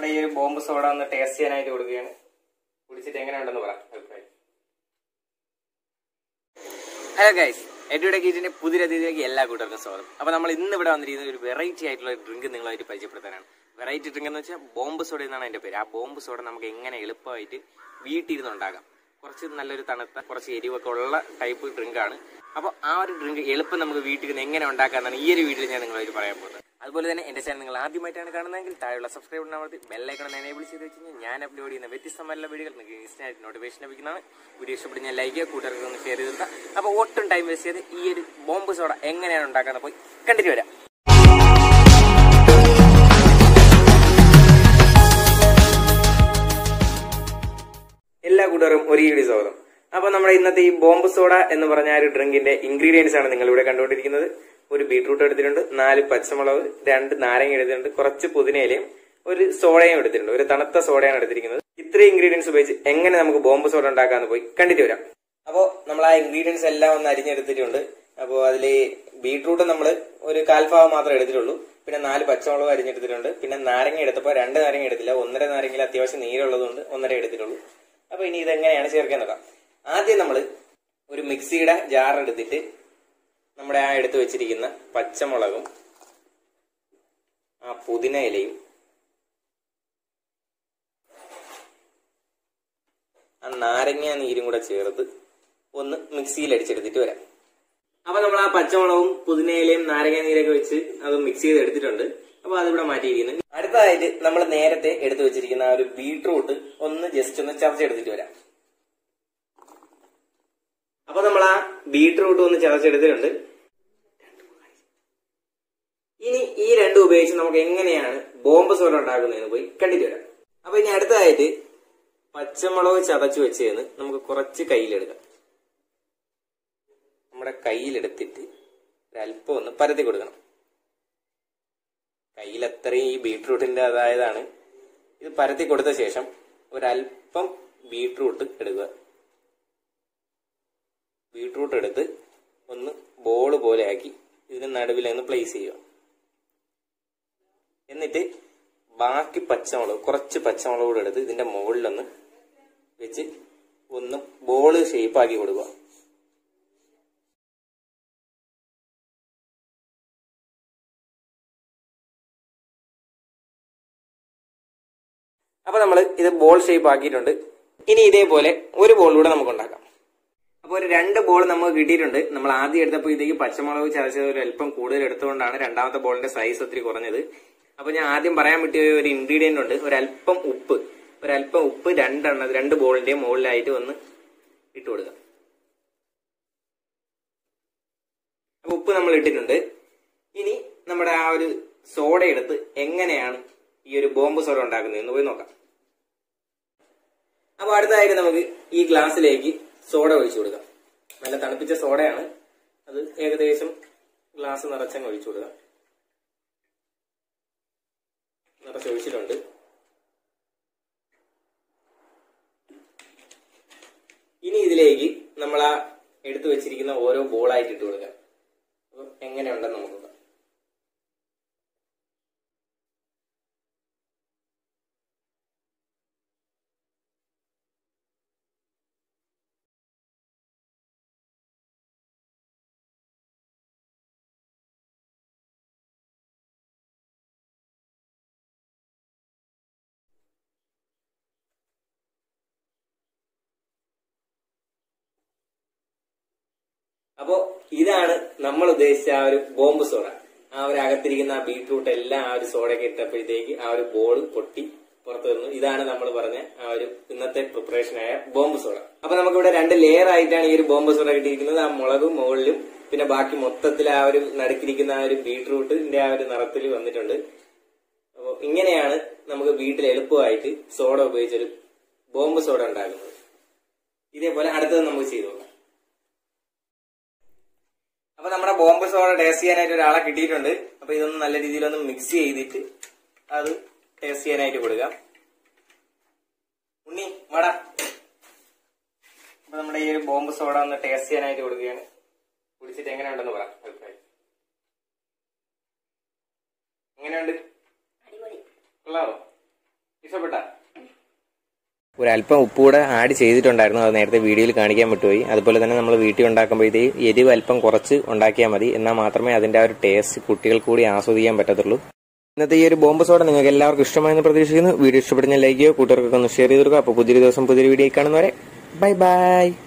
നമ്മുടെ ഈ ഒരു ബോംബ് സോഡ ഒന്ന് ടേസ്റ്റ് ചെയ്യാനായിട്ട് കൊടുക്കുകയാണ് കുടിച്ചിട്ട് എങ്ങനെയുണ്ടെന്ന് പറ അഭിപ്രായം ഹലോ ഗൈസ് എഡ്യൂടെ ഗീറ്റിന്റെ പുതിയ രീതിയിലേക്ക് എല്ലാ കൂട്ടർക്കും സ്വാഗതം അപ്പൊ നമ്മൾ ഇന്ന് ഇവിടെ വന്നിരിക്കുന്ന ഒരു വെറൈറ്റി ആയിട്ടുള്ള ഡ്രിങ്ക് നിങ്ങളായിട്ട് പരിചയപ്പെടുത്താനാണ് വെറൈറ്റി ഡ്രിങ്ക് എന്ന് വെച്ചാൽ ബോംബ് സോഡ എന്നാണ് അതിന്റെ പേര് ആ ബോംബ് സോഡ നമുക്ക് എങ്ങനെ എളുപ്പമായിട്ട് വീട്ടിലിരുന്ന് ഉണ്ടാക്കാം കുറച്ച് നല്ലൊരു തണുത്ത കുറച്ച് എരിവൊക്കെ ഉള്ള ടൈപ്പ് ഡ്രിങ്ക് ആണ് അപ്പോൾ ആ ഒരു ഡ്രിങ്ക് എളുപ്പം നമുക്ക് വീട്ടിൽ നിന്ന് എങ്ങനെ ഉണ്ടാക്കാന്നാണ് ഈ ഒരു വീഡിയോയിൽ ഞാൻ നിങ്ങളായിട്ട് പറയാൻ പോകുന്നത് അതുപോലെ തന്നെ എന്റെ ചാനൽ നിങ്ങൾ ആദ്യമായിട്ടാണ് കാണുന്നതെങ്കിൽ താഴെയുള്ള സബ്സ്ക്രൈബ് അമർത്തി ബെല്ലൈക്കണം എനേബിൾ ചെയ്ത് വെച്ച് കഴിഞ്ഞാൽ ഞാൻ അപ്ലോഡ് ചെയ്യുന്ന വ്യത്യസ്തമായ വീഡിയോകൾ നിങ്ങൾക്ക് ഇൻസ്റ്റായിട്ട് നോട്ടിഫിക്കേഷൻ ലഭിക്കുന്നതാണ് വീഡിയോ ഇഷ്ടപ്പെട്ട് ഞാൻ ലൈക്ക് ചെയ്യുക കൂട്ടുകാർക്ക് ഒന്ന് ഷെയർ ചെയ്തിട്ട് അപ്പോൾ ഒട്ടും ടൈം വേസ്റ്റ് ചെയ്ത് ഈ ഒരു ബോംബ് സോഡ എങ്ങനെയാണ് ഉണ്ടാക്കുന്നത് പോയി കണ്ടിട്ട് വരാം എല്ലാ കൂട്ടുകാരും ഒരു ഈടി സ്വാഗതം അപ്പൊ നമ്മുടെ ഇന്നത്തെ ഈ ബോംബ് സോഡ എന്ന് പറഞ്ഞ ആ ഒരു ഡ്രിങ്കിന്റെ ഇൻഗ്രീഡിയൻസ് ആണ് നിങ്ങൾ ഇവിടെ കണ്ടുകൊണ്ടിരിക്കുന്നത് ഒരു ബീട്രൂട്ട് എടുത്തിട്ടുണ്ട് നാല് പച്ചമുളക് രണ്ട് നാരങ്ങ എടുത്തിട്ടുണ്ട് കുറച്ച് പുതിനയിലയും ഒരു സോഡയും എടുത്തിട്ടുണ്ട് ഒരു തണുത്ത സോഡയാണ് എടുത്തിരിക്കുന്നത് ഇത്രയും ഇൻഗ്രീഡിയൻസ് ഉപയോഗിച്ച് എങ്ങനെ നമുക്ക് ബോംബ് സോഡ ഉണ്ടാക്കാന്ന് പോയി കണ്ടിട്ട് വരാം അപ്പോൾ നമ്മൾ ആ ഇൻഗ്രീഡിയൻസ് എല്ലാം ഒന്ന് അരിഞ്ഞെടുത്തിട്ടുണ്ട് അപ്പോൾ അതിൽ ബീട്രൂട്ട് നമ്മൾ ഒരു കാൽഭാഗം മാത്രമേ എടുത്തിട്ടുള്ളൂ പിന്നെ നാല് പച്ചമുളക് അരിഞ്ഞെടുത്തിട്ടുണ്ട് പിന്നെ നാരങ്ങ എടുത്തപ്പോൾ രണ്ട് നാരങ്ങ എടുത്തില്ല ഒന്നര നാരങ്ങയിൽ അത്യാവശ്യം നീരുള്ളതുകൊണ്ട് ഒന്നര എടുത്തിട്ടുള്ളൂ അപ്പൊ ഇനി ഇതെങ്ങനെയാണ് ചേർക്കാൻ നോക്കാം ആദ്യം നമ്മൾ ഒരു മിക്സിയുടെ ജാർ എടുത്തിട്ട് നമ്മുടെ ആ എടുത്തു വെച്ചിരിക്കുന്ന പച്ചമുളകും ആ പുതിന ഇലയും ആ നാരങ്ങ നീരും കൂടെ ചേർത്ത് ഒന്ന് മിക്സിയിൽ അടിച്ചെടുത്തിട്ട് വരാം അപ്പൊ നമ്മൾ ആ പച്ചമുളകും പുതിനയിലയും നാരങ്ങ നീരൊക്കെ വെച്ച് അത് മിക്സ് ചെയ്ത് എടുത്തിട്ടുണ്ട് അപ്പൊ അതിവിടെ മാറ്റിയിരിക്കുന്നു അടുത്തതായിട്ട് നമ്മൾ നേരത്തെ എടുത്തു വെച്ചിരിക്കുന്ന ആ ഒരു ബീട്രൂട്ട് ഒന്ന് ജസ്റ്റ് ഒന്ന് ചതച്ചെടുത്തിട്ട് വരാം അപ്പൊ നമ്മൾ ആ ബീട്രൂട്ട് ഒന്ന് ചതച്ചെടുത്തിട്ടുണ്ട് ഇനി ഈ രണ്ടും ഉപയോഗിച്ച് നമുക്ക് എങ്ങനെയാണ് ബോംബ് സോഡ ഉണ്ടാക്കുന്നതെന്ന് പോയി കണ്ടിട്ട് വരാം അപ്പൊ ഇനി അടുത്തതായിട്ട് പച്ചമുളക് ചതച്ചു വെച്ചതെന്ന് നമുക്ക് കുറച്ച് കയ്യിലെടുക്കാം നമ്മുടെ കയ്യിലെടുത്തിട്ട് ഒരല്പം ഒന്ന് പരത്തി കൊടുക്കണം കയ്യിൽ അത്രയും ഈ ബീട്രൂട്ടിന്റെ അതായതാണ് ഇത് പരത്തി കൊടുത്ത ശേഷം ഒരല്പം ബീട്രൂട്ട് എടുക്കുക ബീട്രൂട്ട് എടുത്ത് ഒന്ന് ബോള് പോലെ ആക്കി ഇതിന് നടുവിൽ ഒന്ന് പ്ലേസ് ചെയ്യുക എന്നിട്ട് ബാക്കി പച്ചമുളക് കുറച്ച് പച്ചമുളക് കൂടെ എടുത്ത് ഇതിന്റെ മുകളിലൊന്ന് വെച്ച് ഒന്ന് ബോള് ഷേപ്പാക്കി കൊടുക്കുക അപ്പൊ നമ്മൾ ഇത് ബോൾ ഷേപ്പ് ആക്കിയിട്ടുണ്ട് ഇനി ഇതേപോലെ ഒരു ബോൾ കൂടെ നമുക്ക് ഉണ്ടാക്കാം അപ്പൊ ഒരു രണ്ട് ബോൾ നമുക്ക് കിട്ടിയിട്ടുണ്ട് നമ്മൾ ആദ്യം എടുത്തപ്പോൾ ഇതേക്ക് പച്ചമുളക് ചതച്ചത് ഒരു അല്പം കൂടുതൽ എടുത്തുകൊണ്ടാണ് രണ്ടാമത്തെ ബോളിന്റെ സൈസ് ഒത്തിരി കുറഞ്ഞത് അപ്പൊ ഞാൻ ആദ്യം പറയാൻ പറ്റിയ ഒരു ഇൻഗ്രീഡിയന്റ് ഉണ്ട് ഒരല്പം ഉപ്പ് ഒരല്പം ഉപ്പ് രണ്ടെണ്ണം രണ്ട് ബോളിന്റെയും മുകളിലായിട്ട് ഒന്ന് ഇട്ട് കൊടുക്കാം അപ്പൊ ഉപ്പ് നമ്മൾ ഇട്ടിട്ടുണ്ട് ഇനി നമ്മുടെ ആ ഒരു സോഡ എടുത്ത് എങ്ങനെയാണ് ഈ ഒരു ബോംബ് സോഡ ഉണ്ടാക്കുന്നത് എന്ന് പോയി നോക്കാം അപ്പൊ അടുത്തതായിട്ട് നമുക്ക് ഈ ഗ്ലാസ്സിലേക്ക് സോഡ ഒഴിച്ചു കൊടുക്കാം നല്ല തണുപ്പിച്ച സോഡയാണ് അത് ഏകദേശം ഗ്ലാസ് നിറച്ചങ്ങ് ഒഴിച്ചു കൊടുക്കാം നിറച്ചൊഴിച്ചിട്ടുണ്ട് ഇനി ഇതിലേക്ക് നമ്മൾ ആ എടുത്തു വെച്ചിരിക്കുന്ന ഓരോ ബോളായിട്ട് ഇട്ട് കൊടുക്കാം അപ്പൊ എങ്ങനെയുണ്ടെന്ന് നമുക്ക് നോക്കാം അപ്പോ ഇതാണ് നമ്മൾ ഉദ്ദേശിച്ച ആ ഒരു ബോംബ് സോഡ ആ ഒരു അകത്തിരിക്കുന്ന ആ ബീട്രൂട്ട് എല്ലാം ആ ഒരു സോഡയൊക്കെ ഇട്ടപ്പോഴത്തേക്ക് ആ ഒരു ബോൾ പൊട്ടി പുറത്തു വന്നു ഇതാണ് നമ്മൾ പറഞ്ഞ ആ ഒരു ഇന്നത്തെ പ്രിപ്പറേഷനായ ബോംബ് സോഡ അപ്പൊ നമുക്കിവിടെ രണ്ട് ലെയർ ആയിട്ടാണ് ഈ ഒരു ബോംബ് സോഡ കിട്ടിയിരിക്കുന്നത് ആ മുളകും മുകളിലും പിന്നെ ബാക്കി മൊത്തത്തിൽ ആ ഒരു നടുക്കിരിക്കുന്ന ആ ഒരു ബീട്രൂട്ടിന്റെ ആ ഒരു നിറത്തിൽ വന്നിട്ടുണ്ട് അപ്പോൾ ഇങ്ങനെയാണ് നമുക്ക് വീട്ടിൽ എളുപ്പമായിട്ട് സോഡ ഉപയോഗിച്ചൊരു ബോംബ് സോഡ ഉണ്ടാക്കുന്നത് ഇതേപോലെ അടുത്തത് നമുക്ക് ചെയ്തു നോക്കാം അപ്പൊ നമ്മുടെ ബോംബ് സോഡ ടേസ്റ്റ് ചെയ്യാനായിട്ട് ഒരാളെ കിട്ടിയിട്ടുണ്ട് അപ്പൊ ഇതൊന്ന് നല്ല രീതിയിൽ ഒന്ന് മിക്സ് ചെയ്തിട്ട് അത് ടേസ്റ്റ് ചെയ്യാനായിട്ട് കൊടുക്കാം ഉണ്ണി വട അപ്പൊ നമ്മുടെ ഈ ഒരു ബോംബ് സോഡ ഒന്ന് ടേസ്റ്റ് ചെയ്യാനായിട്ട് കൊടുക്കുകയാണ് കുടിച്ചിട്ട് എങ്ങനെയുണ്ടെന്ന് പറ അഭിപ്രായം എങ്ങനെയുണ്ട് അടിപൊളി കൊള്ളാമോ ഇഷ്ടപ്പെട്ട ഒരല്പം ഉപ്പ് കൂടെ ആഡ് ചെയ്തിട്ടുണ്ടായിരുന്നു അത് നേരത്തെ വീഡിയോയിൽ കാണിക്കാൻ വിട്ടുപോയി അതുപോലെ തന്നെ നമ്മൾ വീട്ടിൽ ഉണ്ടാക്കുമ്പോഴത്തേക്ക് എരിവ് അല്പം കുറച്ച് ഉണ്ടാക്കിയാൽ മതി എന്നാൽ മാത്രമേ അതിന്റെ ആ ഒരു ടേസ്റ്റ് കുട്ടികൾക്ക് കൂടി ആസ്വദിക്കാൻ പറ്റത്തുള്ളൂ ഇന്നത്തെ ഈ ഒരു ബോംബ് സോഡ നിങ്ങൾക്ക് എല്ലാവർക്കും ഇഷ്ടമായെന്ന് പ്രതീക്ഷിക്കുന്നു വീഡിയോ ഇഷ്ടപ്പെടുന്ന ലൈക്ക് ചെയ്യുക കൂട്ടുകാർക്കൊക്കെ ഒന്ന് ഷെയർ ചെയ്ത് കൊടുക്കുക അപ്പോൾ പുതിയൊരു ദിവസം പുതിയൊരു വീഡിയോ കാണുന്നവരെ ബൈ ബൈ